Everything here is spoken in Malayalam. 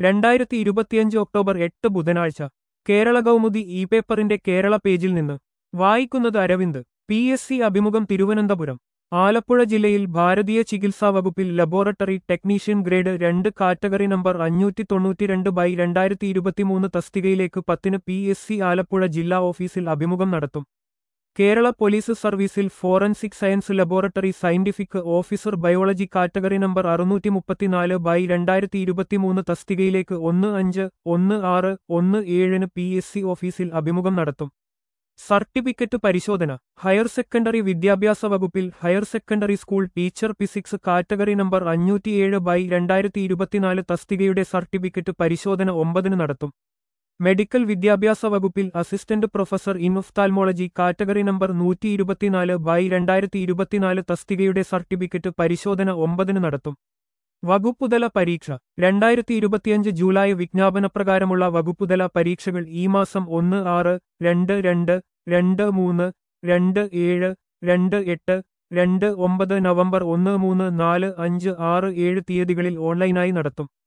രണ്ടായിരത്തി ഇരുപത്തിയഞ്ച് ഒക്ടോബർ എട്ട് ബുധനാഴ്ച കേരള കൗമുദി ഇ പേപ്പറിന്റെ കേരള പേജിൽ നിന്ന് വായിക്കുന്നത് അരവിന്ദ് പി എസ് സി അഭിമുഖം തിരുവനന്തപുരം ആലപ്പുഴ ജില്ലയിൽ ഭാരതീയ ചികിത്സാ വകുപ്പിൽ ലബോറട്ടറി ടെക്നീഷ്യൻ ഗ്രേഡ് രണ്ട് കാറ്റഗറി നമ്പർ അഞ്ഞൂറ്റി തൊണ്ണൂറ്റിരണ്ട് ബൈ രണ്ടായിരത്തി ഇരുപത്തിമൂന്ന് തസ്തികയിലേക്ക് പത്തിന് പി എസ് സി ആലപ്പുഴ ജില്ലാ ഓഫീസിൽ അഭിമുഖം നടത്തും കേരള പോലീസ് സർവീസിൽ forensic science laboratory scientific officer biology category number അറുന്നൂറ്റി മുപ്പത്തിനാല് ബൈ രണ്ടായിരത്തി ഇരുപത്തിമൂന്ന് തസ്തികയിലേക്ക് ഒന്ന് അഞ്ച് ഒന്ന് ആറ് ഒന്ന് ഏഴിന് പി എസ് സി ഓഫീസിൽ അഭിമുഖം നടത്തും സർട്ടിഫിക്കറ്റ് പരിശോധന ഹയർ സെക്കൻഡറി വിദ്യാഭ്യാസ വകുപ്പിൽ higher secondary school teacher physics category number അഞ്ഞൂറ്റിയേഴ് ബൈ രണ്ടായിരത്തി ഇരുപത്തിനാല് തസ്തികയുടെ സർട്ടിഫിക്കറ്റ് പരിശോധന ഒമ്പതിന് നടത്തും മെഡിക്കൽ വിദ്യാഭ്യാസ വകുപ്പിൽ assistant professor in ophthalmology category number നൂറ്റി ഇരുപത്തിനാല് ബൈ രണ്ടായിരത്തി ഇരുപത്തിനാല് തസ്തികയുടെ സർട്ടിഫിക്കറ്റ് പരിശോധന ഒമ്പതിന് നടത്തും വകുപ്പുതല പരീക്ഷ രണ്ടായിരത്തി ഇരുപത്തിയഞ്ച് ജൂലൈ വിജ്ഞാപനപ്രകാരമുള്ള വകുപ്പുതല പരീക്ഷകൾ ഈ മാസം ഒന്ന് ആറ് രണ്ട് രണ്ട് രണ്ട് മൂന്ന് രണ്ട് ഏഴ് രണ്ട് എട്ട് രണ്ട് ഒമ്പത് നവംബർ ഒന്ന് മൂന്ന് നാല് അഞ്ച് ആറ് ഏഴ് തീയതികളിൽ ഓൺലൈനായി നടത്തും